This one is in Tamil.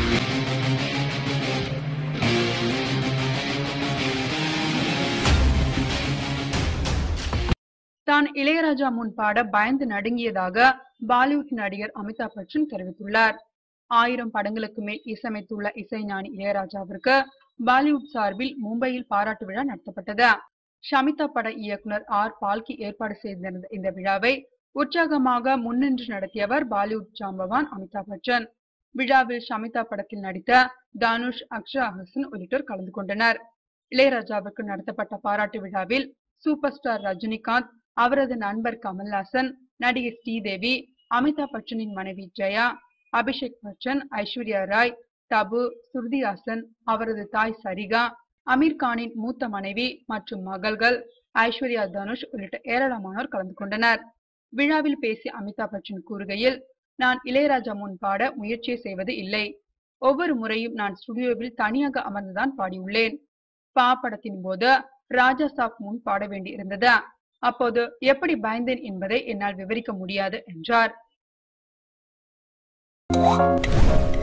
தான் இளையராஜா முன் பாட பயந்து நடுங்கியதாக பாலிவுட் நடிகர் அமிதாப் பச்சன் தெரிவித்துள்ளார் ஆயிரம் படங்களுக்கு மேல் இசையமைத்துள்ள இசைஞானி இளையராஜாவிற்கு பாலிவுட் சார்பில் மும்பையில் பாராட்டு விழா நடத்தப்பட்டது ஷமிதா பட இயக்குனர் ஆர் பால்கி ஏற்பாடு செய்திருந்த இந்த விழாவை உற்சாகமாக முன்னின்று நடத்தியவர் பாலிவுட் ஜாம்பவான் அமிதாப் பச்சன் விழாவில் ஷமிதா படத்தில் நடித்த தனுஷ் அக்ஷரா ஹசன் உள்ளிட்டோர் கலந்து கொண்டனர் இளையராஜாவுக்கு நடத்தப்பட்ட பாராட்டு விழாவில் சூப்பர் ஸ்டார் ரஜினிகாந்த் அவரது நண்பர் கமல்ஹாசன் நடிகை ஸ்ரீதேவி அமிதாப் பச்சனின் மனைவி ஜெயா அபிஷேக் பச்சன் ஐஸ்வர்யா ராய் தபு ஸ்ருதி ஹாசன் அவரது தாய் சரிகா அமீர் கானின் மூத்த மனைவி மற்றும் மகள்கள் ஐஸ்வர்யா தனுஷ் உள்ளிட்ட ஏராளமானோர் கலந்து கொண்டனர் விழாவில் பேசிய அமிதாப் பச்சன் கூறுகையில் நான் இளையராஜா முன் பாட முயற்சி செய்வது இல்லை ஒவ்வொரு முறையும் நான் ஸ்டுடியோவில் தனியாக அமர்ந்துதான் பாடியுள்ளேன் பா படத்தின் போது ராஜா சாப் முன் பாட வேண்டி இருந்தது அப்போது எப்படி பயந்தேன் என்பதை என்னால் விவரிக்க முடியாது என்றார்